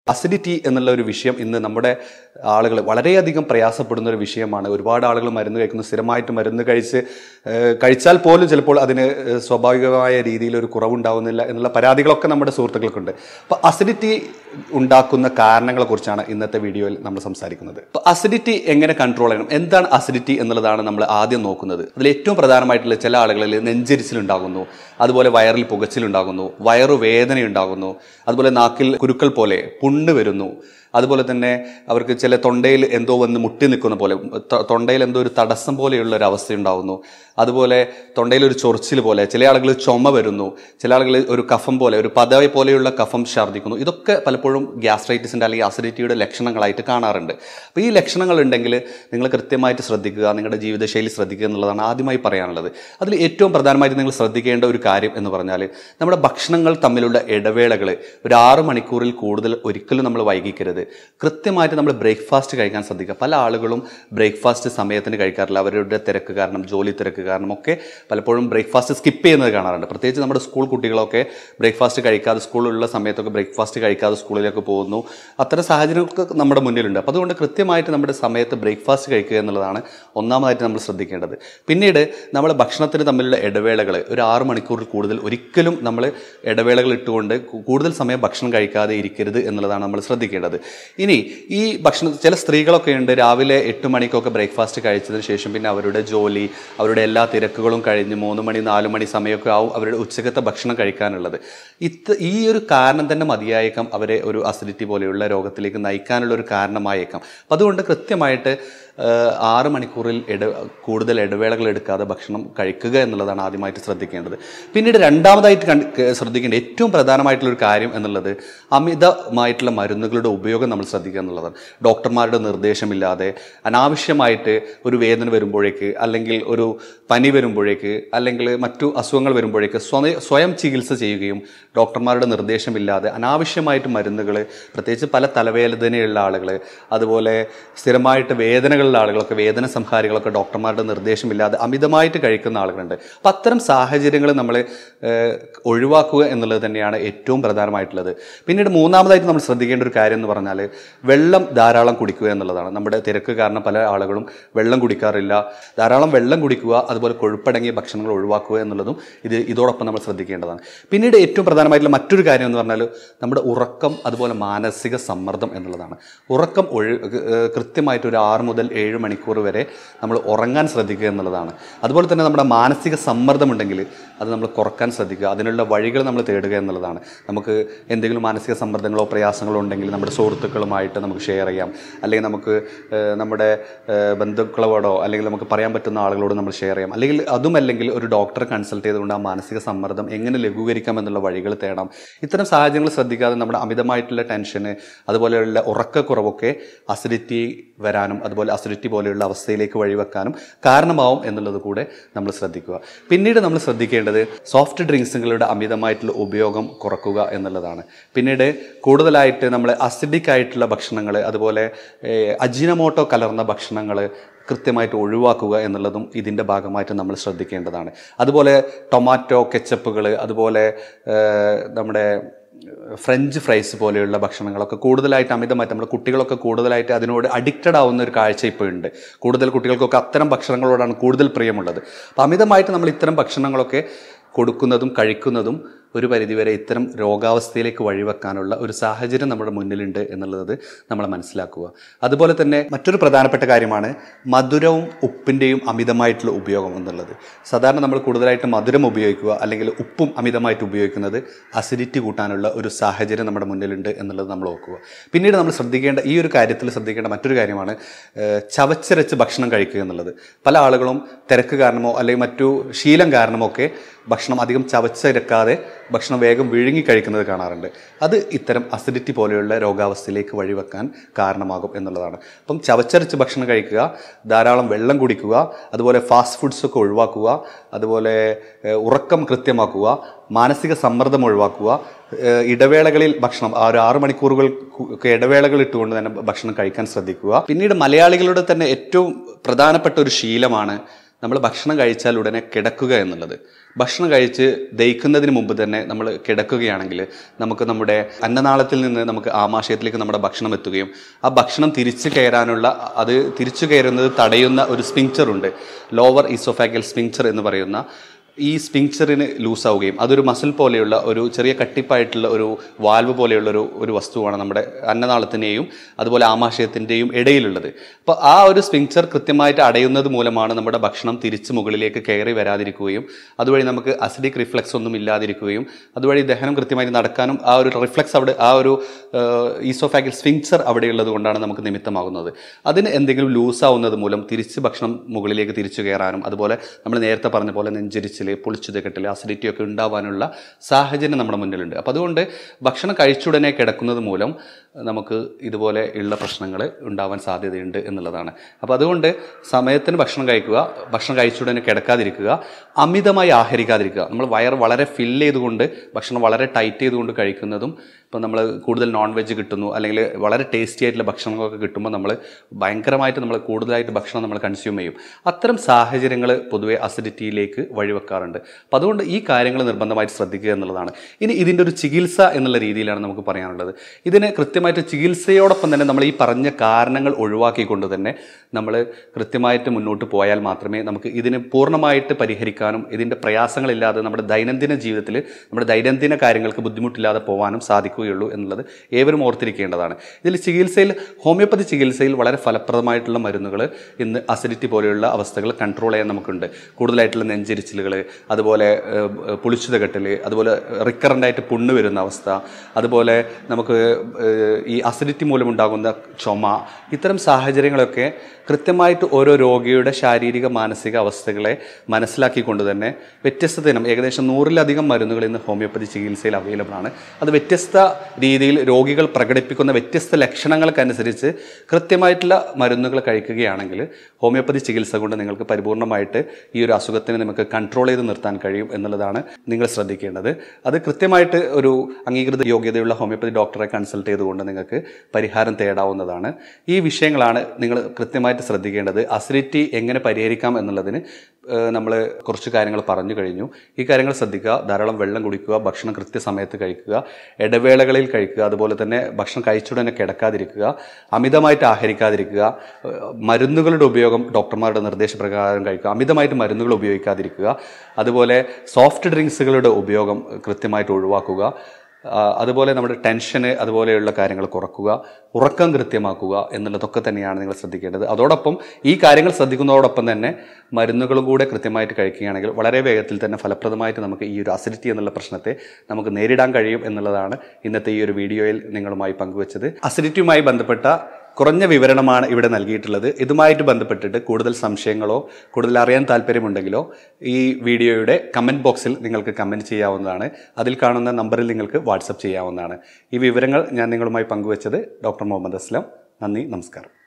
acidity എന്നുള്ള ഒരു വിഷയം ഇന്ന് നമ്മുടെ ആളുകൾ വളരെയധികം പ്രയാസപ്പെടുന്ന ഒരു വിഷയമാണ് ഒരുപാട് ആളുകൾ മരുന്ന് കഴിക്കുന്നു സ്ഥിരമായിട്ട് മരുന്ന് കഴിച്ച് ഏഹ്, കഴിച്ചാൽ പോലും ചിലപ്പോൾ അതിന് ഏഹ്, സ്വാഭാവികമായ രീതിയിൽ ഒരു കുറവുണ്ടാവുന്നില്ല എന്നുള്ള പരാതികളൊക്കെ നമ്മുടെ സുഹൃത്തുക്കൾക്കുണ്ട് അപ്പോൾ അസിഡിറ്റി ഉണ്ടാക്കുന്ന കാരണങ്ങളെക്കുറിച്ചാണ് ഇന്നത്തെ വീഡിയോയിൽ നമ്മൾ സംസാരിക്കുന്നത് അപ്പോൾ അസിഡിറ്റി എങ്ങനെ കൺട്രോൾ ചെയ്യണം എന്താണ് അസിഡിറ്റി എന്നുള്ളതാണ് നമ്മൾ ആദ്യം നോക്കുന്നത് അതിൽ ഏറ്റവും പ്രധാനമായിട്ടുള്ള ചില ആളുകളിൽ നെഞ്ചരിച്ചിലുണ്ടാകുന്നു അതുപോലെ വയറിൽ പുകച്ചിലുണ്ടാകുന്നു വയറുവേദനയുണ്ടാകുന്നു അതുപോലെ നാക്കിൽ കുരുക്കൾ പോലെ പുണ്ണ് വരുന്നു അതുപോലെ തന്നെ അവർക്ക് ചില തൊണ്ടയിൽ എന്തോ വന്ന് മുട്ടി നിൽക്കുന്ന പോലെ ത- തൊണ്ടയിൽ എന്തോ ഒരു തടസ്സം പോലെയുള്ള ഒരു അവസ്ഥ ഉണ്ടാകുന്നു അതുപോലെ തൊണ്ടയിൽ ഒരു ചൊറിച്ചിൽ പോലെ ചില ആളുകൾ ചുമ വരുന്നു ചില ആളുകൾ ഒരു കഫം പോലെ ഒരു പദവി പോലെയുള്ള കഫം ഛർദ്ദിക്കുന്നു ഇതൊക്കെ പലപ്പോഴും ഗ്യാസ്ട്രൈറ്റിസിൻ്റെ അല്ലെങ്കിൽ അസിഡിറ്റിയുടെ ലക്ഷണങ്ങളായിട്ട് കാണാറുണ്ട് അപ്പോൾ ഈ ലക്ഷണങ്ങൾ ഉണ്ടെങ്കിൽ നിങ്ങൾ കൃത്യമായിട്ട് ശ്രദ്ധിക്കുക നിങ്ങളുടെ ജീവിതശൈലി ശ്രദ്ധിക്കുക എന്നുള്ളതാണ് ആദ്യമായി പറയാനുള്ളത് അതിൽ ഏറ്റവും പ്രധാനമായിട്ട് നിങ്ങൾ ശ്രദ്ധിക്കേണ്ട ഒരു കാര്യം എന്ന് പറഞ്ഞാൽ നമ്മുടെ ഭക്ഷണങ്ങൾ തമ്മിലുള്ള ഇടവേളകൾ ഒരു ആറ് മണിക്കൂറിൽ കൂടുതൽ ഒരിക്കലും നമ്മൾ വൈകിക്കരുത് കൃത്യമായിട്ട് നമ്മൾ ബ്രേക്ക്ഫാസ്റ്റ് കഴിക്കാൻ ശ്രദ്ധിക്കുക പല ആളുകളും ബ്രേക്ക്ഫാസ്റ്റ് സമയത്തിന് കഴിക്കാറില്ല അവരുടെ തിരക്ക് കാരണം ജോലി തിരക്ക് കാരണം ഒക്കെ പലപ്പോഴും ബ്രേക്ക്ഫാസ്റ്റ് സ്കിപ്പ് ചെയ്യുന്നത് കാണാറുണ്ട് പ്രത്യേകിച്ച് നമ്മുടെ സ്കൂൾ കുട്ടികളൊക്കെ ബ്രേക്ക്ഫാസ്റ്റ് കഴിക്കാതെ സ്കൂളിലുള്ള സമയത്തൊക്കെ ബ്രേക്ക്ഫാസ്റ്റ് കഴിക്കാതെ സ്കൂളിലേക്ക് പോകുന്നു അത്തരം സാഹചര്യമൊക്കെ നമ്മുടെ മുന്നിലുണ്ട് അപ്പോൾ അതുകൊണ്ട് കൃത്യമായിട്ട് നമ്മുടെ സമയത്ത് ബ്രേക്ക്ഫാസ്റ്റ് കഴിക്കുക എന്നുള്ളതാണ് ഒന്നാമതായിട്ട് നമ്മൾ ശ്രദ്ധിക്കേണ്ടത് പിന്നീട് നമ്മൾ ഭക്ഷണത്തിന് തമ്മിലുള്ള ഇടവേളകൾ ഒരു ആറ് മണിക്കൂറിൽ കൂടുതൽ ഒരിക്കലും നമ്മൾ ഇടവേളകൾ ഇട്ടുകൊണ്ട് കു- കൂടുതൽ സമയം ഭക്ഷണം കഴിക്കാതെ ഇരിക്കരുത് എന്നുള്ളതാണ് നമ്മൾ ശ്രദ്ധിക്കേണ്ടത് ഇനി ഈ ഭക്ഷണം ചില സ്ത്രീകളൊക്കെ ഉണ്ട് രാവിലെ എട്ട് മണിക്കൊക്കെ ബ്രേക്ക്ഫാസ്റ്റ് കഴിച്ചതിന് ശേഷം പിന്നെ അവരുടെ ജോലി അവരുടെ എല്ലാ തിരക്കുകളും കഴിഞ്ഞ് മൂന്ന് മണി നാല് മണി സമയമൊക്കെ ആവും അവരുടെ ഉച്ചക്കത്തെ ഭക്ഷണം കഴിക്കാനുള്ളത് ഇത് ഈ ഒരു കാരണം തന്നെ മതിയായേക്കാം അവരെ ഒരു അസിഡിറ്റി പോലെയുള്ള രോഗത്തിലേക്ക് നയിക്കാനുള്ള ഒരു കാരണമായേക്കാം അപ്പം അതുകൊണ്ട് കൃത്യമായിട്ട് ആഹ്, ആറ് മണിക്കൂറിൽ ഇട കൂടുതൽ ഇടവേളകൾ എടുക്കാതെ ഭക്ഷണം കഴിക്കുക എന്നുള്ളതാണ് ആദ്യമായിട്ട് ശ്രദ്ധിക്കേണ്ടത് പിന്നീട് രണ്ടാമതായിട്ട് കണ്ട് ക- ശ്രദ്ധിക്കേണ്ട ഏറ്റവും പ്രധാനമായിട്ടുള്ള ഒരു കാര്യം എന്നുള്ളത് അമിതമായിട്ടുള്ള മരുന്നുകളുടെ ഉപയോഗം നമ്മൾ ശ്രദ്ധിക്കുക എന്നുള്ളതാണ് ഡോക്ടർമാരുടെ നിർദ്ദേശമില്ലാതെ അനാവശ്യമായിട്ട് ഒരു വേദന വരുമ്പോഴേക്ക് അല്ലെങ്കിൽ ഒരു പനി വരുമ്പോഴേക്ക് അല്ലെങ്കിൽ മറ്റു അസുഖങ്ങൾ വരുമ്പോഴേക്ക് സ്വയം സ്വയം ചികിത്സ ചെയ്യുകയും ഡോക്ടർമാരുടെ നിർദ്ദേശമില്ലാതെ അനാവശ്യമായിട്ട് മരുന്നുകൾ പ്രത്യേകിച്ച് പല തലവേദനയുള്ള ആളുകൾ അതുപോലെ സ്ഥിരമായിട്ട് വേദനകളുള്ള ആളുകളൊക്കെ വേദന സംഹാരികളൊക്കെ ഡോക്ടർമാരുടെ നിർദ്ദേശമില്ലാതെ അമിതമായിട്ട് കഴിക്കുന്ന ആളുകളുണ്ട് അപ്പം അത്തരം സാഹചര്യങ്ങൾ നമ്മൾ ഒഴിവാക്കുക എന്നുള്ളത് തന്നെയാണ് ഏറ്റവും പ്രധാനമായിട്ടുള്ളത് പിന്നീട് മൂന്നാമതായിട്ട് നമ്മൾ ശ്രദ്ധിക്കേണ്ട ഒരു കാര്യം എന്ന് പറഞ്ഞാൽ വെള്ളം ധാരാളം കുടിക്കുക എന്നുള്ളതാണ് നമ്മുടെ തിരക്ക് കാരണം പല ആളുകളും വെള്ളം കുടിക്കാറില്ല ധാരാളം വെള്ളം കുടിക്കുക അതുപോലെ കൊഴുപ്പടങ്ങിയ ഭക്ഷണങ്ങൾ ഒഴിവാക്കുക എന്നുള്ളതും ഇത് ഇതോടൊപ്പം നമ്മൾ ശ്രദ്ധിക്കേണ്ടതാണ് പിന്നീട് ഏറ്റവും പ്രധാനമായിട്ടുള്ള മറ്റൊരു കാര്യം എന്ന് പറഞ്ഞാൽ നമ്മുടെ ഉറക്കം അതുപോലെ മാനസിക സമ്മർദ്ദം എന്നുള്ളതാണ് ഉറക്കം ഒഴി ഏഹ് കൃത്യമായിട്ട് ഒരു ആറ് മുതൽ ഏഴ് മണിക്കൂർ വരെ നമ്മൾ ഉറങ്ങാൻ ശ്രദ്ധിക്കുക എന്നുള്ളതാണ് അതുപോലെ തന്നെ നമ്മുടെ മാനസിക സമ്മർദ്ദമുണ്ടെങ്കിൽ അത് നമ്മൾ കുറക്കാൻ ശ്രദ്ധിക്കുക അതിനുള്ള വഴികൾ നമ്മൾ തേടുക എന്നുള്ളതാണ് നമുക്ക് എന്തെങ്കിലും മാനസിക സമ്മർദ്ദങ്ങളോ പ്രയാസങ്ങളോ ഉണ്ടെങ്കിൽ നമ്മുടെ സുഹൃത്തുക്കളുമായിട്ട് നമുക്ക് ഷെയർ ചെയ്യാം അല്ലെങ്കിൽ നമുക്ക് ഏഹ്, നമ്മുടെ ഏഹ്, ബന്ധുക്കളോടോ അല്ലെങ്കിൽ നമുക്ക് പറയാൻ പറ്റുന്ന ആളുകളോട് നമ്മൾ ഷെയർ ചെയ്യാം അല്ലെങ്കിൽ അതുമല്ലെങ്കിൽ ഒരു ഡോക്ടറെ കൺസൾട്ട് ചെയ്തുകൊണ്ട് ആ മാനസിക സമ്മർദ്ദം എങ്ങനെ ലഘൂകരിക്കാം എന്നുള്ള വഴികൾ തേടാം ഇത്തരം സാഹചര്യങ്ങൾ ശ്രദ്ധിക്കാതെ നമ്മുടെ അമിതമായിട്ടുള്ള ടെൻഷന് അതുപോലെയുള്ള ഉറക്കക്കുറവൊക്കെ അസിഡിറ്റി വരാനും അതുപോലെ അസിഡിറ്റി പോലെയുള്ള അവസ്ഥയിലേക്ക് വഴിവെക്കാനും കാരണമാവും എന്നുള്ളത് കൂടെ നമ്മൾ ശ്രദ്ധിക്കുക പിന്നീട് നമ്മൾ ശ്രദ്ധിക്കേണ്ടത് സോഫ്റ്റ് ഡ്രിങ്ക്സുകളുടെ അമിതമായിട്ടുള്ള ഉപയോഗം കുറക്കുക എന്നുള്ളതാണ് പിന്നീട് കൂടുതലായിട്ട് നമ്മൾ അസിഡിക് ആയിട്ടുള്ള ഭക്ഷണങ്ങൾ അതുപോലെ അജിനമോട്ടോ കലർന്ന ഭക്ഷണങ്ങൾ കൃത്യമായിട്ട് ഒഴിവാക്കുക എന്നുള്ളതും ഇതിൻ്റെ ഭാഗമായിട്ട് നമ്മൾ ശ്രദ്ധിക്കേണ്ടതാണ് അതുപോലെ ടൊമാറ്റോ കെച്ചപ്പുകൾ അതുപോലെ ഏഹ്, നമ്മുടെ ഫ്രഞ്ച് ഫ്രൈസ് പോലെയുള്ള ഭക്ഷണങ്ങളൊക്കെ കൂടുതലായിട്ട് അമിതമായിട്ട് നമ്മുടെ കുട്ടികളൊക്കെ കൂടുതലായിട്ട് അതിനോട് അഡിക്റ്റഡ് ആവുന്ന ഒരു കാഴ്ച ഇപ്പോൾ ഉണ്ട് കൂടുതൽ കുട്ടികൾക്കൊക്കെ അത്തരം ഭക്ഷണങ്ങളോടാണ് കൂടുതൽ പ്രിയമുള്ളത് അപ്പം അമിതമായിട്ട് നമ്മൾ ഇത്തരം ഭക്ഷണങ്ങളൊക്കെ കൊടുക്കുന്നതും കഴിക്കുന്നതും ഒരു പരിധിവരെ ഇത്തരം രോഗാവസ്ഥയിലേക്ക് വഴിവെക്കാനുള്ള ഒരു സാഹചര്യം നമ്മുടെ മുന്നിലുണ്ട് എന്നുള്ളത് നമ്മൾ മനസ്സിലാക്കുക അതുപോലെ തന്നെ മറ്റൊരു പ്രധാനപ്പെട്ട കാര്യമാണ് മധുരവും ഉപ്പിൻ്റെയും അമിതമായിട്ടുള്ള ഉപയോഗം എന്നുള്ളത് സാധാരണ നമ്മൾ കൂടുതലായിട്ട് മധുരം ഉപയോഗിക്കുക അല്ലെങ്കിൽ ഉപ്പും അമിതമായിട്ട് ഉപയോഗിക്കുന്നത് അസിഡിറ്റി കൂട്ടാനുള്ള ഒരു സാഹചര്യം നമ്മുടെ മുന്നിലുണ്ട് എന്നുള്ളത് നമ്മൾ ഓർക്കുക പിന്നീട് നമ്മൾ ശ്രദ്ധിക്കേണ്ട ഈ ഒരു കാര്യത്തിൽ ശ്രദ്ധിക്കേണ്ട മറ്റൊരു കാര്യമാണ് ഏഹ്, ചവച്ചരച്ച് ഭക്ഷണം കഴിക്കുക എന്നുള്ളത് പല ആളുകളും തിരക്ക് കാരണമോ അല്ലെങ്കിൽ മറ്റു ശീലം കാരണമോ ഒക്കെ ഭക്ഷണം അധികം ചവച്ചരക്കാതെ ഭക്ഷണം വേഗം വിഴുങ്ങി കഴിക്കുന്നത് കാണാറുണ്ട് അത് ഇത്തരം അസിഡിറ്റി പോലെയുള്ള രോഗാവസ്ഥയിലേക്ക് വഴിവെക്കാൻ കാരണമാകും എന്നുള്ളതാണ് അപ്പം ചവച്ചരച്ച് ഭക്ഷണം കഴിക്കുക ധാരാളം വെള്ളം കുടിക്കുക അതുപോലെ ഫാസ്റ്റ് ഫുഡ്സ് ഒക്കെ ഒഴിവാക്കുക അതുപോലെ ഏഹ്, ഉറക്കം കൃത്യമാക്കുക മാനസിക സമ്മർദ്ദം ഒഴിവാക്കുക ഏഹ്, ഇടവേളകളിൽ ഭക്ഷണം ആ ഒരു ആറ് മണിക്കൂറുകൾ കു- ഒക്കെ ഇടവേളകൾ ഇട്ടുകൊണ്ട് തന്നെ ഭക്ഷണം കഴിക്കാൻ ശ്രദ്ധിക്കുക പിന്നീട് മലയാളികളുടെ തന്നെ ഏറ്റവും പ്രധാനപ്പെട്ട ഒരു ശീലമാണ് നമ്മൾ ഭക്ഷണം കഴിച്ചാൽ ഉടനെ കിടക്കുക എന്നുള്ളത് ഭക്ഷണം കഴിച്ച് ദഹിക്കുന്നതിന് മുമ്പ് തന്നെ നമ്മൾ കിടക്കുകയാണെങ്കിൽ നമുക്ക് നമ്മുടെ അന്നനാളത്തിൽ നിന്ന് നമുക്ക് ആമാശയത്തിലേക്ക് നമ്മുടെ ഭക്ഷണം എത്തുകയും ആ ഭക്ഷണം തിരിച്ചു കയറാനുള്ള അത് തിരിച്ചു കയറുന്നത് തടയുന്ന ഒരു സ്പിങ്ചർ ഉണ്ട് ലോവർ ഈസോഫാഗൽ സ്പിങ്ചർ എന്ന് പറയുന്ന ഈ സ്പിങ്ചറിന് ലൂസാവുകയും അതൊരു മസിൽ പോലെയുള്ള ഒരു ചെറിയ കട്ടിപ്പായിട്ടുള്ള ഒരു വാൽവ് പോലെയുള്ള ഒരു ഒരു വസ്തുവാണ് നമ്മുടെ അന്നനാളത്തിൻ്റെയും അതുപോലെ ആമാശയത്തിൻ്റെയും ഇടയിലുള്ളത് അപ്പോൾ ആ ഒരു സ്പിങ്ചർ കൃത്യമായിട്ട് അടയുന്നത് മൂലമാണ് നമ്മുടെ ഭക്ഷണം തിരിച്ച് മുകളിലേക്ക് കയറി വരാതിരിക്കുകയും അതുവഴി നമുക്ക് അസിഡിക് റിഫ്ലക്സ് ഒന്നും ഇല്ലാതിരിക്കുകയും അതുവഴി ദഹനം കൃത്യമായിട്ട് നടക്കാനും ആ ഒരു റിഫ്ലക്സ് അവിടെ ആ ഒരു ഈസോഫാഗൽ സ്പിങ്ചർ അവിടെയുള്ളത് കൊണ്ടാണ് നമുക്ക് നിമിത്തമാകുന്നത് അതിന് എന്തെങ്കിലും ലൂസ് ആവുന്നത് മൂലം തിരിച്ച് ഭക്ഷണം മുകളിലേക്ക് തിരിച്ചു കയറാനും അതുപോലെ നമ്മൾ നേരത്തെ പറഞ്ഞ പോലെ നെഞ്ചരിച്ചിൽ പൊളിച്ചു കെട്ടൽ അസിഡിറ്റി ഒക്കെ ഉണ്ടാവാനുള്ള സാഹചര്യം നമ്മുടെ മുന്നിലുണ്ട് അപ്പോൾ അതുകൊണ്ട് ഭക്ഷണം കഴിച്ചുടനെ കിടക്കുന്നത് മൂലം നമുക്ക് ഇതുപോലെ ഉള്ള പ്രശ്നങ്ങൾ ഉണ്ടാവാൻ സാധ്യതയുണ്ട് എന്നുള്ളതാണ് അപ്പോൾ അതുകൊണ്ട് സമയത്തിന് ഭക്ഷണം കഴിക്കുക ഭക്ഷണം കഴിച്ചുടനെ കിടക്കാതിരിക്കുക അമിതമായി ആഹരിക്കാതിരിക്കുക നമ്മൾ വയർ വളരെ ഫില്ല് ചെയ്തുകൊണ്ട് ഭക്ഷണം വളരെ ടൈറ്റ് ചെയ്തുകൊണ്ട് കഴിക്കുന്നതും ഇപ്പം നമ്മൾ കൂടുതൽ നോൺ വെജ് കിട്ടുന്നു അല്ലെങ്കിൽ വളരെ ടേസ്റ്റി ആയിട്ടുള്ള ഭക്ഷണങ്ങളൊക്കെ കിട്ടുമ്പോൾ നമ്മൾ ഭയങ്കരമായിട്ട് നമ്മൾ കൂടുതലായിട്ട് ഭക്ഷണം നമ്മൾ കൺസ്യൂം ചെയ്യും അത്തരം സാഹചര്യങ്ങൾ പൊതുവെ അസിഡിറ്റിയിലേക്ക് വഴിവെക്കാറുണ്ട് അപ്പം അതുകൊണ്ട് ഈ കാര്യങ്ങൾ നിർബന്ധമായിട്ട് ശ്രദ്ധിക്കുക എന്നുള്ളതാണ് ഇനി ഇതിൻ്റെ ഒരു ചികിത്സ എന്നുള്ള രീതിയിലാണ് നമുക്ക് പറയാനുള്ളത് ഇതിന് കൃത്യമായിട്ട് ചികിത്സയോടൊപ്പം തന്നെ നമ്മൾ ഈ പറഞ്ഞ കാരണങ്ങൾ ഒഴിവാക്കിക്കൊണ്ട് തന്നെ നമ്മൾ കൃത്യമായിട്ട് മുന്നോട്ട് പോയാൽ മാത്രമേ നമുക്ക് ഇതിന് പൂർണ്ണമായിട്ട് പരിഹരിക്കാനും ഇതിൻ്റെ പ്രയാസങ്ങളില്ലാതെ നമ്മുടെ ദൈനംദിന ജീവിതത്തിൽ നമ്മുടെ ദൈനംദിന കാര്യങ്ങൾക്ക് ബുദ്ധിമുട്ടില്ലാതെ പോകാനും സാധിക്കുകയുള്ളൂ എന്നുള്ളത് ഏവരും ഓർത്തിരിക്കേണ്ടതാണ് ഇതിൽ ചികിത്സയിൽ ഹോമിയോപ്പതി ചികിത്സയിൽ വളരെ ഫലപ്രദമായിട്ടുള്ള മരുന്നുകൾ ഇന്ന് അസിഡിറ്റി പോലെയുള്ള അവസ്ഥകൾ കൺട്രോൾ ചെയ്യാൻ നമുക്കുണ്ട് കൂടുതലായിട്ടുള്ള നെഞ്ചരിച്ചിലുകൾ അതുപോലെ പുളിച്ചുത കെട്ടൽ അതുപോലെ റിക്കറൻ്റ് ആയിട്ട് പുണ്ണ് വരുന്ന അവസ്ഥ അതുപോലെ നമുക്ക് ഏഹ്, ഈ അസിഡിറ്റി മൂലമുണ്ടാകുന്ന ചുമ ഇത്തരം സാഹചര്യങ്ങളൊക്കെ കൃത്യമായിട്ട് ഓരോ രോഗിയുടെ ശാരീരിക മാനസിക അവസ്ഥകളെ മനസ്സിലാക്കിക്കൊണ്ട് തന്നെ വ്യത്യസ്ത ദിനം ഏകദേശം നൂറിലധികം മരുന്നുകൾ ഇന്ന് ഹോമിയോപ്പതി ചികിത്സയിൽ അവൈലബിൾ ആണ് അത് വ്യത്യസ്ത രീതിയിൽ രോഗികൾ പ്രകടിപ്പിക്കുന്ന വ്യത്യസ്ത ലക്ഷണങ്ങൾക്കനുസരിച്ച് കൃത്യമായിട്ടുള്ള മരുന്നുകൾ കഴിക്കുകയാണെങ്കിൽ ഹോമിയോപ്പതി ചികിത്സ കൊണ്ട് നിങ്ങൾക്ക് പരിപൂർണമായിട്ട് ഈ ഒരു അസുഖത്തിനെ നമുക്ക് കൺട്രോൾ ചെയ്ത് നിർത്താൻ കഴിയും എന്നുള്ളതാണ് നിങ്ങൾ ശ്രദ്ധിക്കേണ്ടത് അത് കൃത്യമായിട്ട് ഒരു അംഗീകൃത യോഗ്യതയുള്ള ഹോമിയോപ്പതി ഡോക്ടറെ കൺസൾട്ട് ചെയ്തുകൊണ്ട് നിങ്ങൾക്ക് പരിഹാരം തേടാവുന്നതാണ് ഈ വിഷയങ്ങളാണ് നിങ്ങൾ കൃത്യമായിട്ട് ശ്രദ്ധിക്കേണ്ടത് അസിഡിറ്റി എങ്ങനെ പരിഹരിക്കാം എന്നുള്ളതിന് നമ്മൾ കുറച്ച് കാര്യങ്ങൾ പറഞ്ഞു കഴിഞ്ഞു ഈ കാര്യങ്ങൾ ശ്രദ്ധിക്കുക ധാരാളം വെള്ളം കുടിക്കുക ഭക്ഷണം കൃത്യസമയത്ത് കഴിക്കുക ഇടവേളകളിൽ കഴിക്കുക അതുപോലെ തന്നെ ഭക്ഷണം കഴിച്ചുടനെ കിടക്കാതിരിക്കുക അമിതമായിട്ട് ആഹരിക്കാതിരിക്കുക ഏഹ് മരുന്നുകളുടെ ഉപയോഗം ഡോക്ടർമാരുടെ നിർദ്ദേശപ്രകാരം കഴിക്കുക അമിതമായിട്ട് മരുന്നുകൾ ഉപയോഗിക്കാതിരിക്കുക അതുപോലെ സോഫ്റ്റ് ഡ്രിങ്ക്സുകളുടെ ഉപയോഗം കൃത്യമായിട്ട് ഒഴിവാക്കുക ആ, അതുപോലെ നമ്മുടെ ടെൻഷന് അതുപോലെയുള്ള കാര്യങ്ങൾ കുറക്കുക ഉറക്കം കൃത്യമാക്കുക എന്നുള്ളതൊക്കെ തന്നെയാണ് നിങ്ങൾ ശ്രദ്ധിക്കേണ്ടത് അതോടൊപ്പം ഈ കാര്യങ്ങൾ ശ്രദ്ധിക്കുന്നതോടൊപ്പം തന്നെ മരുന്നുകളും കൂടെ കൃത്യമായിട്ട് കഴിക്കുകയാണെങ്കിൽ വളരെ വേഗത്തിൽ തന്നെ ഫലപ്രദമായിട്ട് നമുക്ക് ഈ ഒരു അസിഡിറ്റി എന്നുള്ള പ്രശ്നത്തെ നമുക്ക് നേരിടാൻ കഴിയും എന്നുള്ളതാണ് ഇന്നത്തെ ഈ ഒരു വീഡിയോയിൽ നിങ്ങളുമായി പങ്കുവച്ചത് അസിഡിറ്റിയുമായി ബന്ധപ്പെട്ട കുറഞ്ഞ വിവരണമാണ് ഇവിടെ നൽകിയിട്ടുള്ളത് ഇതുമായിട്ട് ബന്ധപ്പെട്ടിട്ട് കൂടുതൽ സംശയങ്ങളോ കൂടുതൽ അറിയാൻ താല്പര്യമുണ്ടെങ്കിലോ ഈ വീഡിയോയുടെ കമൻറ്റ് ബോക്സിൽ നിങ്ങൾക്ക് കമൻറ്റ് ചെയ്യാവുന്നതാണ് അതിൽ കാണുന്ന നമ്പറിൽ നിങ്ങൾക്ക് വാട്സപ്പ് ചെയ്യാവുന്നതാണ് ഈ വിവരങ്ങൾ ഞാൻ നിങ്ങളുമായി പങ്കുവച്ചത് ഡോക്ടർ മുഹമ്മദ് അസ്ലം നന്ദി നമസ്കാരം